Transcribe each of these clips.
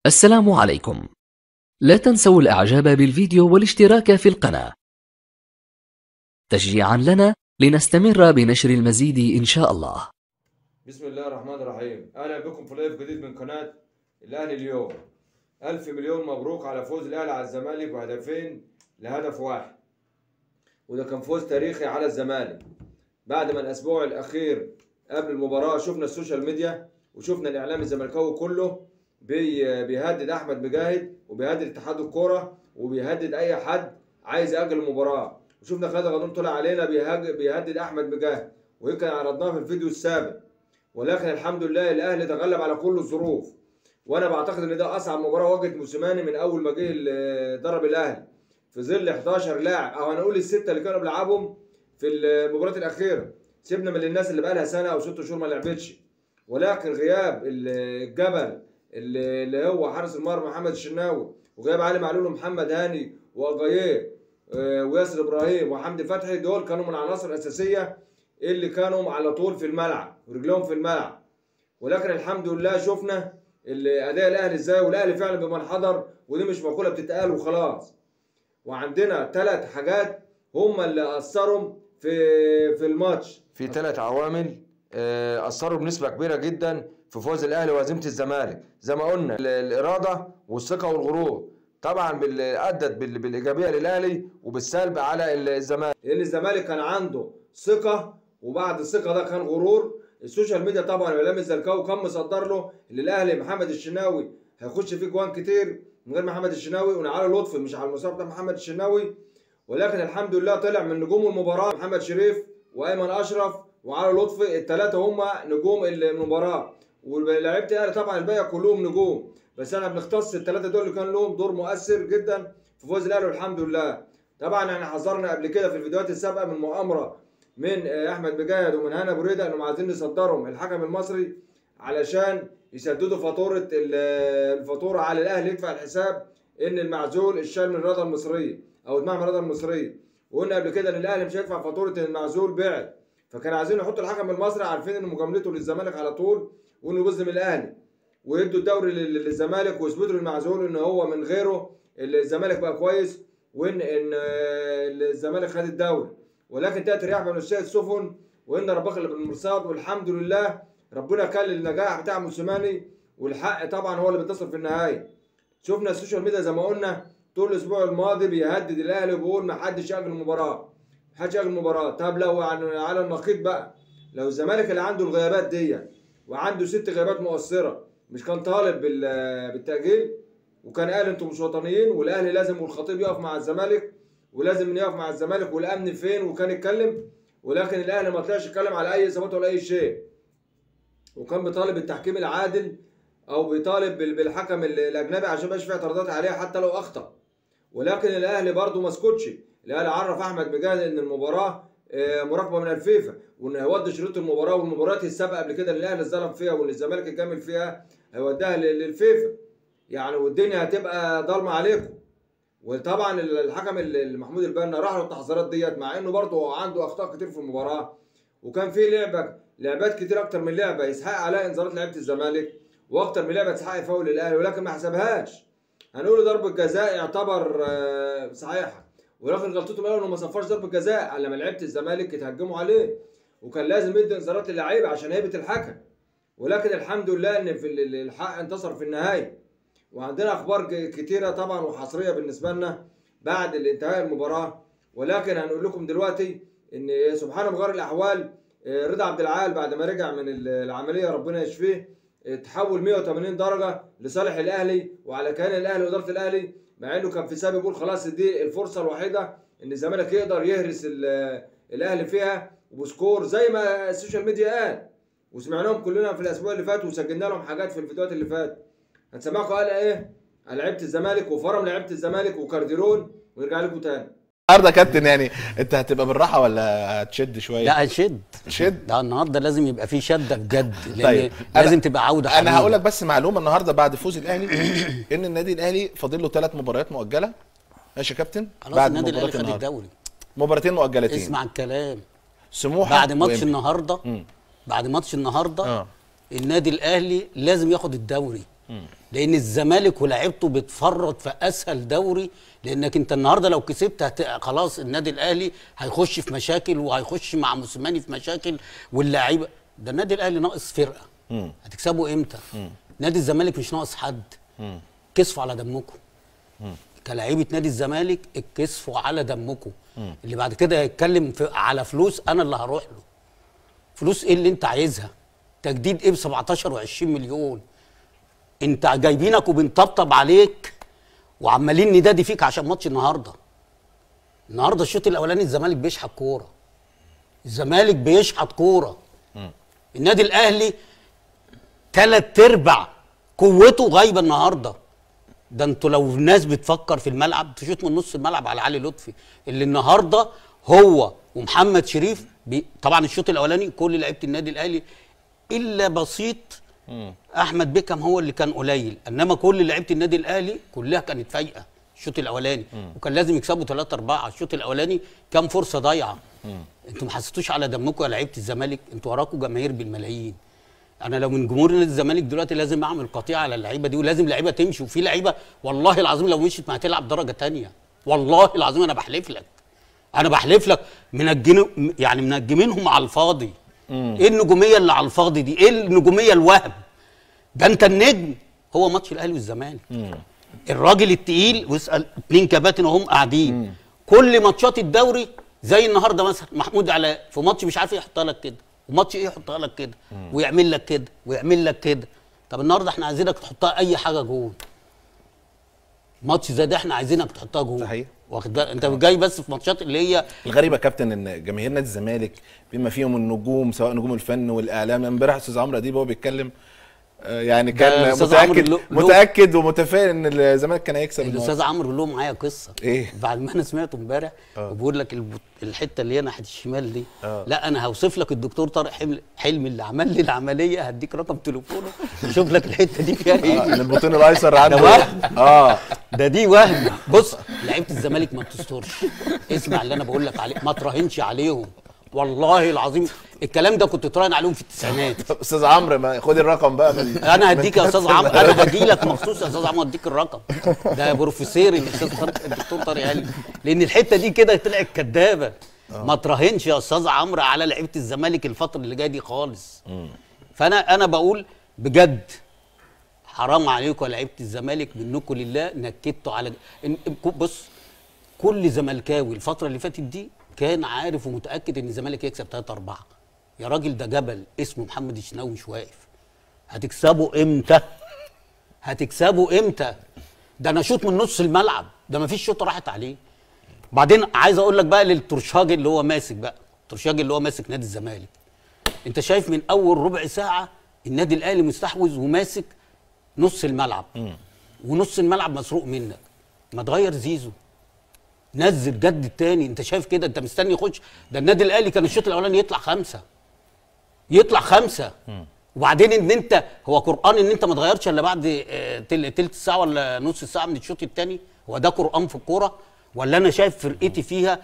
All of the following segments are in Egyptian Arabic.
السلام عليكم لا تنسوا الاعجاب بالفيديو والاشتراك في القناة تشجيعا لنا لنستمر بنشر المزيد ان شاء الله بسم الله الرحمن الرحيم اهلا بكم في لايف جديد من قناه الاهلي اليوم الف مليون مبروك على فوز الاهلي على الزمالك بهدفين لهدف واحد وده كان فوز تاريخي على الزمالك بعد ما الاسبوع الاخير قبل المباراه شفنا السوشيال ميديا وشفنا الاعلام الزملكاوي كله بي- بيهدد احمد مجاهد وبيهدد اتحاد الكوره وبيهدد اي حد عايز ياجل المباراه وشفنا خالد غنوم طلع علينا بيهاج- بيهدد احمد مجاهد ويمكن عرضناه في الفيديو السابق ولكن الحمد لله الاهلي تغلب على كل الظروف وانا بعتقد ان ده اصعب مباراه واجهت موسيماني من اول ما جه ال- درب الاهلي في ظل 11 لاعب او هنقول السته اللي كانوا بيلعبهم في المباراه الاخيره سيبنا من الناس اللي بقالها سنه او ست شهور ما لعبتش ولكن غياب الجبل اللي اللي هو حارس المرمى محمد الشناوي وغياب علي معلول ومحمد هاني واجاييه آه، وياسر ابراهيم وحمدي فتحي دول كانوا من العناصر الاساسيه اللي كانوا على طول في الملعب ورجلهم في الملعب ولكن الحمد لله شفنا اداء الاهلي ازاي والاهلي فعلا بمن حضر ودي مش مقوله بتتقال وخلاص وعندنا ثلاث حاجات هم اللي اثروا في في الماتش في ثلاث عوامل آه، اثروا بنسبه كبيره جدا في فوز الاهلي وهزيمه الزمالك زي ما قلنا ال- الاراده والثقه والغرور طبعا بال- ادت بال- بالايجابيه للاهلي وبالسلب على ال- الزمالك لان الزمالك كان عنده ثقه وبعد الثقه ده كان غرور السوشيال ميديا طبعا الاعلام الزركاوي كان مصدر له ان الاهلي محمد الشناوي هيخش فيه جوان كتير من غير محمد الشناوي وعلى لطفي مش على المصاب بتاع محمد الشناوي ولكن الحمد لله طلع من نجوم المباراه محمد شريف وايمن اشرف وعلى لطفي الثلاثه هم نجوم المباراه ولاعيبه الاهلي طبعا الباقي كلهم نجوم بس احنا بنختص الثلاثه دول اللي كان لهم دور مؤثر جدا في فوز الاهلي والحمد لله طبعا احنا حذرنا قبل كده في الفيديوهات السابقه من مؤامره من آه، احمد مجاهد ومن هنا بريده انهم عايزين يصدرهم الحكم المصري علشان يسددوا فاتوره ال- الفاتوره على الاهلي يدفع الحساب ان المعزول الشال من الرياضه المصريه او اتمام الرياضه المصريه وقلنا قبل كده ان الاهلي مش هيدفع فاتوره ان المعزول بعد فكانوا عايزين يحطوا الحكم المصري عارفين ان مجاملته للزمالك على طول وانه بيظلم الاهلي ويدوا الدوري لل- للزمالك ويثبتوا للمعزول ان هو من غيره الزمالك بقى كويس وان ان آه، الزمالك خد الدوري ولكن تاتي رياح من السيد سفن وان ربك اللي بالمرصاد والحمد لله ربنا كان النجاح بتاع موسيماني والحق طبعا هو اللي بيتصل في النهايه شفنا السوشيال ميديا زي ما قلنا طول الاسبوع الماضي بيهدد الاهلي وبيقول ما حدش ياجل المباراه ما حدش ياجل المباراه طب لو عن- على النقيض بقى لو الزمالك اللي عنده الغيابات دي وعنده ست غيابات مؤثره مش كان طالب بال- بالتاجيل وكان قال انتم مش وطنيين والاهلي لازم والخطيب يقف مع الزمالك ولازم يقف مع الزمالك والامن فين وكان يتكلم ولكن الاهلي ما طلعش يتكلم على اي اصابات ولا اي شيء وكان بيطالب بالتحكيم العادل او بيطالب بال- بالحكم ال- الاجنبي عشان ما يبقاش فيه اعتراضات عليه حتى لو اخطا ولكن الاهلي برضه ما سكتش الاهلي عرف احمد مجاهد ان المباراه آه، مراقبه من الفيفا وان هيودي شروط المباراه والمباريات السابقه قبل كده اللي الاهلي اتظلم فيها واللي الزمالك اتجامل فيها هيوديها لل- للفيفا يعني والدنيا هتبقى ضلمه عليكم وطبعا ال- الحكم ال- محمود البنا راح له التحذيرات ديت مع انه برضه عنده اخطاء كتير في المباراه وكان في لعبه لعبات كتير اكتر من لعبه يسحق عليها انذارات لعيبه الزمالك واكتر من لعبه تسحق فاول الاهلي ولكن ما حسبهاش هنقول ضربه جزاء يعتبر آه، صحيحه ولكن غلطتهم قالوا انه ما صفرش ضربه جزاء لما لعيبه الزمالك يتهجموا عليه وكان لازم يدي انذارات للعيبه عشان هيبه الحكم ولكن الحمد لله ان في ال- ال- الحق انتصر في النهايه وعندنا اخبار ك- كتيره طبعا وحصريه بالنسبه لنا بعد انتهاء المباراه ولكن هنقول لكم دلوقتي ان سبحان مغير الاحوال آه، رضا عبد العال بعد ما رجع من ال- العمليه ربنا يشفيه آه، تحول 180 درجه لصالح الاهلي وعلى كيان الاهلي واداره الاهلي مع انه كان في سابق بيقول خلاص دي الفرصه الوحيده ان الزمالك يقدر يهرس ال- الاهلي فيها وبسكور زي ما السوشيال ميديا قال وسمعناهم كلنا في الاسبوع اللي فات وسجلنا لهم حاجات في الفيديوهات اللي فاتت هنسمعكم قال ايه على لعيبه الزمالك وفرم لعيبه الزمالك وكارديرون ونرجع لكم تاني النهارده يا كابتن يعني انت هتبقى بالراحه ولا هتشد شويه؟ لا شد شد ده النهارده لازم يبقى في شده بجد لان طيب، أنا- لازم تبقى عوده انا حميدة. هقول لك بس معلومه النهارده بعد فوز الاهلي ان النادي الاهلي فاضل له ثلاث مباريات مؤجله ماشي يا كابتن خلاص النادي الاهلي خد الدوري مباراتين مؤجلتين اسمع الكلام سموحه بعد ماتش وإنبي. النهارده مم. بعد ماتش النهارده اه النادي الاهلي لازم ياخد الدوري لان الزمالك ولاعيبته بتفرط في اسهل دوري لانك انت النهارده لو كسبت هت... خلاص النادي الاهلي هيخش في مشاكل وهيخش مع موسيماني في مشاكل واللعيبه ده النادي الاهلي ناقص فرقه هتكسبوا امتى نادي الزمالك مش ناقص حد كسفوا على دمكم كلاعيبه نادي الزمالك اتكسفوا على دمكم اللي بعد كده هيتكلم في على فلوس انا اللي هروح له فلوس ايه اللي انت عايزها تجديد ايه ب 17 و20 مليون انت جايبينك وبنطبطب عليك وعمالين ندادي فيك عشان ماتش النهارده النهارده الشوط الاولاني الزمالك بيشحت كوره الزمالك بيشحت كوره النادي الاهلي ثلاث ارباع قوته غايبه النهارده ده انتوا لو الناس بتفكر في الملعب تشوط من نص الملعب على علي لطفي اللي النهارده هو ومحمد شريف بي طبعا الشوط الاولاني كل لعيبه النادي الاهلي الا بسيط احمد بيكم هو اللي كان قليل انما كل لعيبه النادي الاهلي كلها كانت فايقه الشوط الاولاني وكان لازم يكسبوا 3 4 الشوط الاولاني كام فرصه ضايعه انتوا ما حسيتوش على دمكم يا لعيبه الزمالك انتوا وراكم جماهير بالملايين انا لو من جمهور نادي الزمالك دلوقتي لازم اعمل قطيعه على اللعيبه دي ولازم لعيبه تمشي وفي لعيبه والله العظيم لو مشيت ما هتلعب درجه تانية والله العظيم انا بحلف لك انا بحلف لك منجين يعني منجمينهم على الفاضي ايه النجوميه اللي على الفاضي دي ايه النجوميه الوهم ده انت النجم هو ماتش الاهلي والزمالك الراجل التقيل واسال اتنين كباتن وهم قاعدين كل ماتشات الدوري زي النهارده مثلا محمود علاء في ماتش مش عارف يحطها لك كده وماتش ايه يحطها لك كده ويعمل لك كده ويعمل لك كده طب النهارده احنا عايزينك تحطها اي حاجه جول ماتش زي ده احنا عايزينك تحطها جول صحيح. واخد بالك انت جاي بس في ماتشات اللي هي الغريبه يا كابتن ان جماهير نادي الزمالك بما فيهم النجوم سواء نجوم الفن والاعلام امبارح استاذ عمرو اديب وهو بيتكلم آه، يعني كان أستاذ عمرو متاكد له- له- متاكد ومتفائل ان الزمالك كان هيكسب النهارده. الاستاذ عمرو له معايا قصه إيه؟ بعد ما انا سمعته امبارح وبقول لك الب- الحته اللي هي ناحيه الشمال دي آه. لا انا هوصف لك الدكتور طارق حمل- حلمي اللي عمل لي العمليه هديك رقم تليفونه شوف لك الحته دي فيها آه، ايه ان البطين الايسر عنده وهم. اه ده دي وهم بص لعيبه الزمالك ما بتسترش اسمع اللي انا بقول لك عليه ما تراهنش عليهم والله العظيم الكلام ده كنت تراهن عليهم في التسعينات طب استاذ عمرو ما خد الرقم بقى من انا هديك يا استاذ عمرو انا هجي لك مخصوص يا استاذ عمرو اديك الرقم ده بروفيسور الاستاذ طارق الدكتور طارق علي لان الحته دي كده طلعت كدابه ما تراهنش يا استاذ عمرو على لعيبه الزمالك الفتره اللي جايه دي خالص فانا انا بقول بجد حرام عليكم يا لعيبه الزمالك منكم لله نكدتوا على إن- بص كل زملكاوي الفتره اللي فاتت دي كان عارف ومتاكد ان الزمالك يكسب 3 4 يا راجل ده جبل اسمه محمد الشناوي مش واقف هتكسبوا امتى هتكسبوا امتى ده انا شوط من نص الملعب ده ما فيش شوط راحت عليه بعدين عايز اقول لك بقى للترشاجي اللي هو ماسك بقى الترشاجي اللي هو ماسك نادي الزمالك انت شايف من اول ربع ساعه النادي الاهلي مستحوذ وماسك نص الملعب ونص الملعب مسروق منك ما تغير زيزو نزل جد التاني انت شايف كده انت مستني يخش ده النادي الاهلي كان الشوط الاولاني يطلع خمسه يطلع خمسه وبعدين ان انت هو قران ان انت ما تغيرش الا بعد آه، تل- تلت ساعه ولا نص ساعه من الشوط الثاني هو ده قران في الكوره ولا انا شايف فرقتي فيها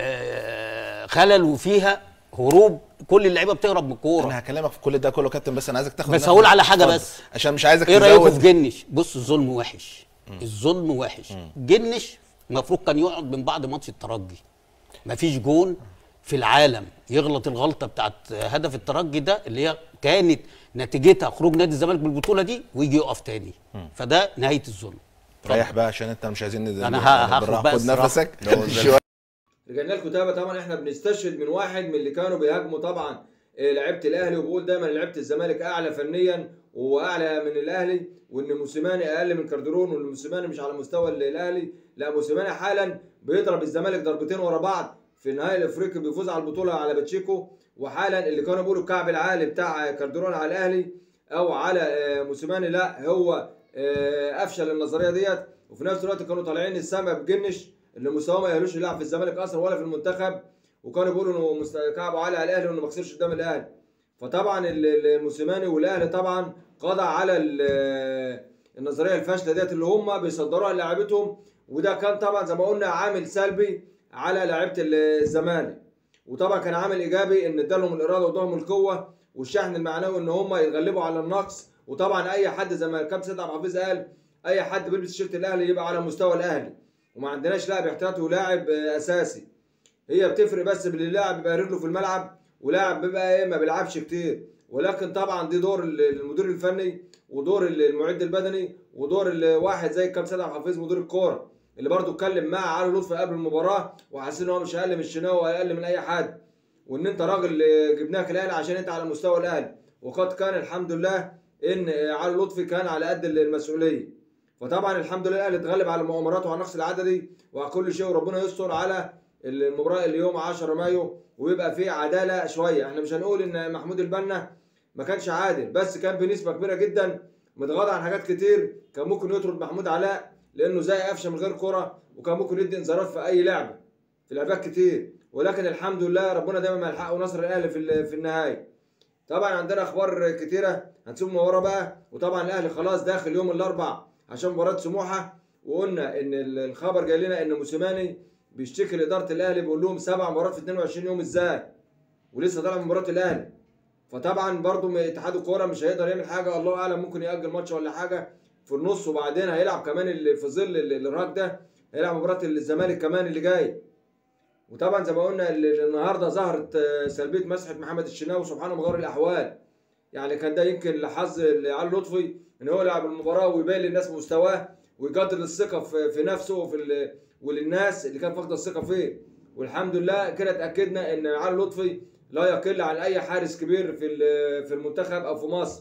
آه، خلل وفيها هروب كل اللعيبه بتهرب من الكوره انا هكلمك في كل ده كله كابتن بس انا عايزك تاخد بس نفس- هقول على حاجة اتفضل. بس. عشان مش عايزك ايه رايكم في تزود جنش بص الظلم وحش الظلم وحش جنش المفروض كان يقعد من بعد ماتش الترجي مفيش جون في العالم يغلط الغلطه بتاعت هدف الترجي ده اللي هي كانت نتيجتها خروج نادي الزمالك من البطوله دي ويجي يقف تاني فده نهايه الظلم ريح بقى عشان انت مش عايزين ند- أنا ه- يعني هاخد بالراحة. بقى خد استراحة. نفسك لو زي- شوية. رجعنا لكم تابع طبعا احنا بنستشهد من واحد من اللي كانوا بيهاجموا طبعا آه، لعيبه الاهلي وبقول دايما لعيبه الزمالك اعلى فنيا واعلى من الاهلي وان موسيماني اقل من كاردرون وان موسيماني مش على مستوى ال- الاهلي لا موسيماني حالا بيضرب الزمالك ضربتين ورا بعض في النهائي الافريقي بيفوز على البطوله على باتشيكو وحالا اللي كانوا بيقولوا الكعب العالي بتاع كاردرون على الاهلي او على آه، موسيماني لا هو آه، افشل النظريه ديت وفي نفس الوقت كانوا طالعين السما بجنش اللي مستواه ما يهلوش يلعب في الزمالك اصلا ولا في المنتخب وكانوا بيقولوا انه مست- كعبه عالي على الاهلي وانه ما خسرش قدام الاهلي فطبعا ال- ال- الموسيماني والاهلي طبعا قضى على ال- النظريه الفاشله ديت اللي هم بيصدروها للاعيبتهم وده كان طبعا زي ما قلنا عامل سلبي على لعيبه الزمالك وطبعا كان عامل ايجابي ان ادالهم الاراده وادالهم القوه والشحن المعنوي ان هم يتغلبوا على النقص وطبعا اي حد زي ما الكابتن سيد عبد الحفيظ قال اي حد بيلبس تيشيرت الاهلي يبقى على مستوى الاهلي وما عندناش لاعب احتياطي ولاعب آه، اساسي هي بتفرق بس باللي اللاعب بيبقى رجله في الملعب ولاعب بيبقى ايه ما بيلعبش كتير ولكن طبعا دي دور ال- المدير الفني ودور ال- المعد البدني ودور الواحد زي الكابتن سيد عبد الحفيظ مدير الكوره اللي برضه اتكلم مع علي لطفي قبل المباراه وحاسس ان هو مش اقل من الشناوي ولا اقل من اي حد وان انت راجل آه، جبناك الاهلي عشان انت على مستوى الاهلي وقد كان الحمد لله ان آه، علي لطفي كان على قد المسؤوليه فطبعا الحمد لله الاهلي اتغلب على المؤامرات وعلى النقص العددي وعلى كل شيء وربنا يستر على المباراه اليوم 10 مايو ويبقى في عداله شويه احنا مش هنقول ان محمود البنا ما كانش عادل بس كان بنسبه كبيره جدا متغاضى عن حاجات كتير كان ممكن يطرد محمود علاء لانه زي قفشه من غير كره وكان ممكن يدي انذارات في اي لعبه في لعبات كتير ولكن الحمد لله ربنا دايما مع الحق ونصر الاهلي في ال- في النهايه طبعا عندنا اخبار كتيره هنسيب من ورا بقى وطبعا الاهلي خلاص داخل يوم الاربع عشان مباراه سموحه وقلنا ان ال- الخبر جاي لنا ان موسيماني بيشتكي لاداره الاهلي بيقول لهم سبع مباريات في 22 يوم ازاي ولسه طالع من مباراه الاهلي فطبعا برضو م- اتحاد الكوره مش هيقدر يعمل حاجه الله اعلم ممكن ياجل ماتش ولا حاجه في النص وبعدين هيلعب كمان اللي في ظل ال- الارهاق ده هيلعب مباراه الزمالك كمان اللي جاي وطبعا زي ما قلنا ال- ال- النهارده ظهرت آه، سلبيه مسحه محمد الشناوي سبحانه مغير الاحوال يعني كان ده يمكن لحظ علي لطفي ان هو يلعب المباراه ويبين للناس مستواه ويجدد الثقه في, في نفسه وفي ال- وللناس اللي كان فاقده الثقه فيه والحمد لله كده اتاكدنا ان علي لطفي لا يقل عن اي حارس كبير في ال- في المنتخب او في مصر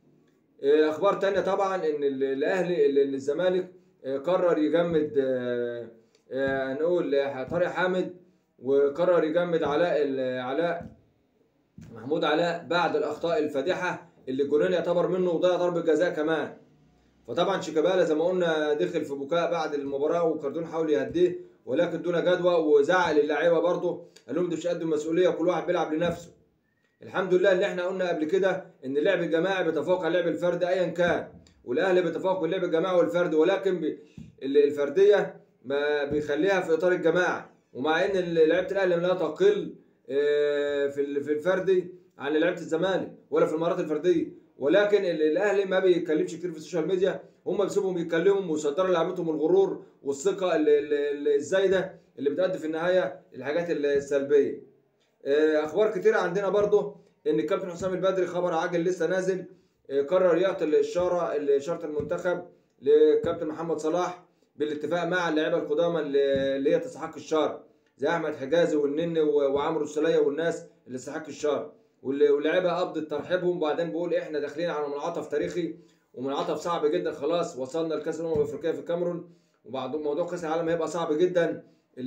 آه، اخبار تانية طبعا ان ال- الاهلي ال- الزمالك آه، قرر يجمد آه، آه، هنقول آه، طارق حامد وقرر يجمد علاء ال- علاء محمود علاء بعد الاخطاء الفادحه اللي الجونين يعتبر منه وضيع ضربه جزاء كمان فطبعا شيكابالا زي ما قلنا دخل في بكاء بعد المباراه وكاردون حاول يهديه ولكن دون جدوى وزعق للاعيبه برضه قال لهم دي مش قد المسؤوليه كل واحد بيلعب لنفسه الحمد لله اللي احنا قلنا قبل كده ان اللعب الجماعي بيتفوق على اللعب الفردي ايا كان والاهلي بيتفوق باللعب الجماعي والفردي ولكن بي ال- الفرديه ما بيخليها في اطار الجماعه ومع ان ال- لعيبه الاهلي لا تقل آه، في ال- في الفردي عن لعيبه الزمالك ولا في المهارات الفرديه ولكن ال- الاهلي ما بيتكلمش كتير في السوشيال ميديا هم بيسيبهم يتكلموا ويصدروا لعبتهم الغرور والثقه ال- ال- ال- الزايده اللي بتؤدي في النهايه الحاجات السلبيه آه، اخبار كتيره عندنا برضه ان الكابتن حسام البدري خبر عاجل لسه نازل آه، قرر يعطي الاشاره اشاره المنتخب للكابتن محمد صلاح بالاتفاق مع اللعيبه القدامى اللي اللي هي تستحق الشاره زي احمد حجازي والنني و- وعمرو السوليه والناس اللي تستحق الشاره واللي- واللعيبه قبضت ترحيبهم وبعدين بيقول احنا داخلين على منعطف تاريخي ومنعطف صعب جدا خلاص وصلنا لكاس الامم الافريقيه في الكاميرون وبعد موضوع كاس العالم هيبقى صعب جدا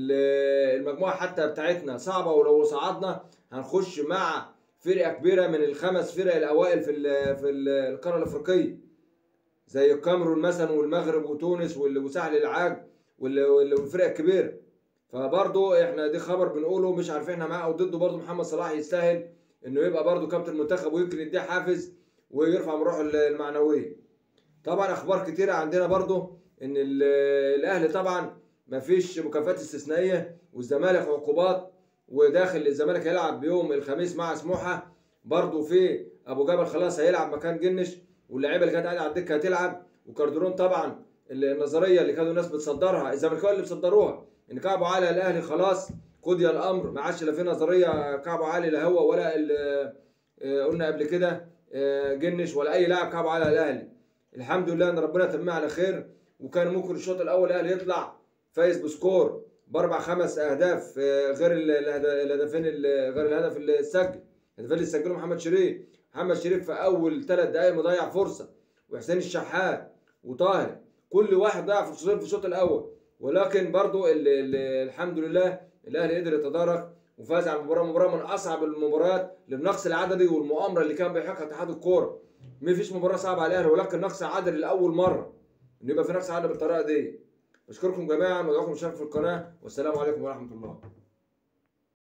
ال- المجموعه حتى بتاعتنا صعبه ولو صعدنا هنخش مع فرقه كبيره من الخمس فرق الاوائل في ال في ال- القاره الافريقيه زي الكاميرون مثلا والمغرب وتونس وال- وساحل العاج وال- وال- والفرق الكبيره فبرضه احنا دي خبر بنقوله مش عارفين احنا معاه او ضده برضه محمد صلاح يستاهل انه يبقى برضه كابتن المنتخب ويمكن يديه حافز ويرفع من روحه المعنويه طبعا اخبار كتيره عندنا برضه ان ال- الاهلي طبعا مفيش مكافآت استثنائيه والزمالك عقوبات وداخل الزمالك هيلعب بيوم الخميس مع سموحه برضه في ابو جبل خلاص هيلعب مكان جنش واللعيبه اللي كانت قاعده على الدكه هتلعب وكاردرون طبعا النظريه اللي كانوا الناس بتصدرها الزمالكاويه اللي بيصدروها ان كعبه عالي الاهلي خلاص قضي الامر ما عادش لا في نظريه كعبه عالي لا هو ولا ال- آه، قلنا قبل كده آه، جنش ولا اي لاعب كعبه عالي على الاهلي الحمد لله ان ربنا تمها على خير وكان ممكن الشوط الاول الاهلي يطلع فايز بسكور باربع خمس اهداف آه، غير ال- الهد- الهدفين ال- غير الهدف اللي سجل الهدفين اللي سجله محمد شريف محمد شريف في اول ثلاث دقائق مضيع فرصه وحسين الشحات وطاهر كل واحد ضيع فرصتين في الشوط الاول ولكن برضو ال ال الحمد لله الاهلي قدر يتدارك وفاز على المباراه مباراه من اصعب المباريات للنقص العددي والمؤامره اللي كان بيحققها اتحاد الكوره ما فيش مباراه صعبه على الاهلي ولكن نقص عددي لاول مره انه يبقى في نقص عددي بالطريقه دي بشكركم جميعا وادعوكم الاشتراك في القناه والسلام عليكم ورحمه الله